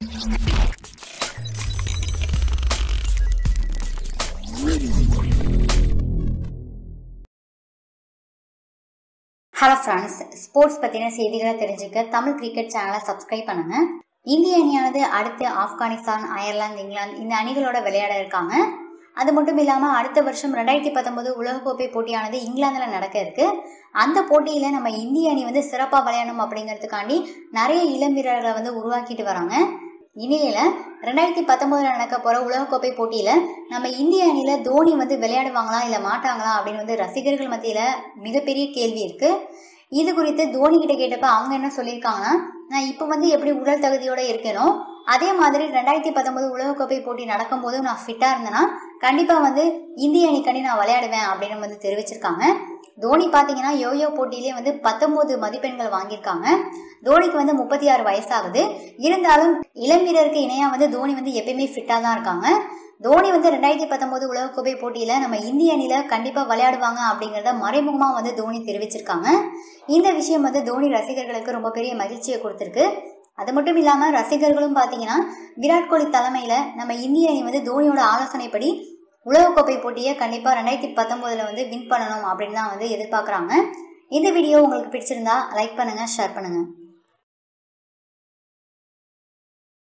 hello friends sports பற்றின செய்திகளை தெரிஞ்சுக்க தமிழ் கிரிக்கெட் சேனலை சப்ஸ்கிரைப் பண்ணுங்க இந்திய அணியானது அடுத்து ஆப்கானிஸ்தான் அயர்லாந்து இங்கிலாந்து இந்த அணிகளோட விளையாட இருக்காங்க அது மட்டும் இல்லாமல் அடுத்த வருஷம் ரெண்டாயிரத்தி பத்தொன்பது உலகக்கோப்பை போட்டியானது இங்கிலாந்தில் நடக்க இருக்கு அந்த போட்டியில் நம்ம இந்திய அணி வந்து சிறப்பாக விளையாடணும் அப்படிங்கிறதுக்காண்டி நிறைய இளம் வீரர்களை வந்து உருவாக்கிட்டு வராங்க இனியில ரெண்டாயிரத்தி பத்தொன்பதுல நடக்க போற உலகக்கோப்பை போட்டியில நம்ம இந்திய அணியில தோனி வந்து விளையாடுவாங்களா இல்ல மாட்டாங்களா அப்படின்னு வந்து ரசிகர்கள் மத்தியில மிகப்பெரிய கேள்வி இருக்கு இது குறித்து தோனி கிட்ட கேட்டப்ப அவங்க என்ன சொல்லியிருக்காங்கன்னா நான் இப்போ வந்து எப்படி உடல் தகுதியோட இருக்கேனோ அதே மாதிரி ரெண்டாயிரத்தி பத்தொன்பது உலகக்கோப்பை போட்டி நடக்கும்போது நான் ஃபிட்டா இருந்தேன்னா கண்டிப்பா வந்து இந்திய அணிக்காண்டி நான் விளையாடுவேன் அப்படின்னு வந்து தெரிவிச்சிருக்காங்க தோனி பார்த்தீங்கன்னா யோயோ போட்டியிலே வந்து பத்தொன்பது மதிப்பெண்கள் வாங்கியிருக்காங்க தோனிக்கு வந்து முப்பத்தி ஆறு வயசாகுது இருந்தாலும் இளம் வீரருக்கு இணையா வந்து தோனி வந்து எப்பயுமே ஃபிட்டா தான் இருக்காங்க தோனி வந்து ரெண்டாயிரத்தி பத்தொன்பது உலகக்கோப்பை போட்டியில நம்ம இந்திய அணியில கண்டிப்பா விளையாடுவாங்க அப்படிங்கிறத மறைமுகமா வந்து தோனி தெரிவிச்சிருக்காங்க இந்த விஷயம் வந்து தோனி ரசிகர்களுக்கு ரொம்ப பெரிய மகிழ்ச்சியை கொடுத்திருக்கு அது மட்டும் இல்லாம ரசிகர்களும் பாத்தீங்கன்னா விராட் கோலி தலைமையில நம்ம இந்திய அணி வந்து தோனியோட ஆலோசனைப்படி உலகக்கோப்பை போட்டியை கண்டிப்பா ரெண்டாயிரத்தி பத்தொன்பதுல வந்து வின் பண்ணணும் அப்படின்னு தான் வந்து எதிர்பார்க்குறாங்க இந்த வீடியோ உங்களுக்கு பிடிச்சிருந்தா லைக் பண்ணுங்க ஷேர் பண்ணுங்க